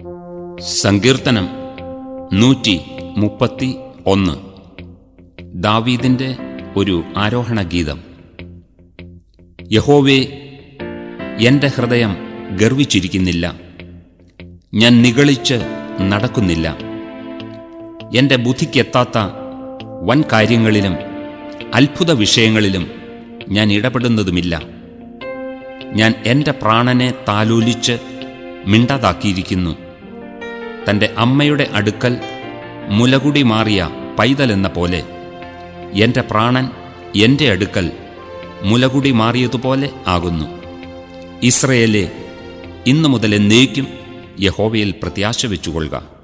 സങ്കീർത്തനം നൂറ്റി മുപ്പത്തി ഒന്ന് ദാവീദിന്റെ ഒരു ആരോഹണ ഗീതം യഹോവേ എന്റെ ഹൃദയം ഗർവിച്ചിരിക്കുന്നില്ല ഞാൻ നിഗളിച്ച് നടക്കുന്നില്ല എന്റെ ബുദ്ധിക്കെത്താത്ത വൻ കാര്യങ്ങളിലും അത്ഭുത വിഷയങ്ങളിലും ഞാൻ ഇടപെടുന്നതുമില്ല ഞാൻ എന്റെ പ്രാണനെ താലോലിച്ച് മിണ്ടാതാക്കിയിരിക്കുന്നു തന്റെ അമ്മയുടെ അടുക്കൽ മുലകുടി മാറിയ പൈതലെന്ന പോലെ എന്റെ പ്രാണൻ എന്റെ അടുക്കൽ മുലകുടി മാറിയതുപോലെ ആകുന്നു ഇസ്രയേലെ ഇന്നു മുതൽ എന്നേക്കും യഹോവയിൽ പ്രത്യാശ വെച്ചുകൊള്ളുക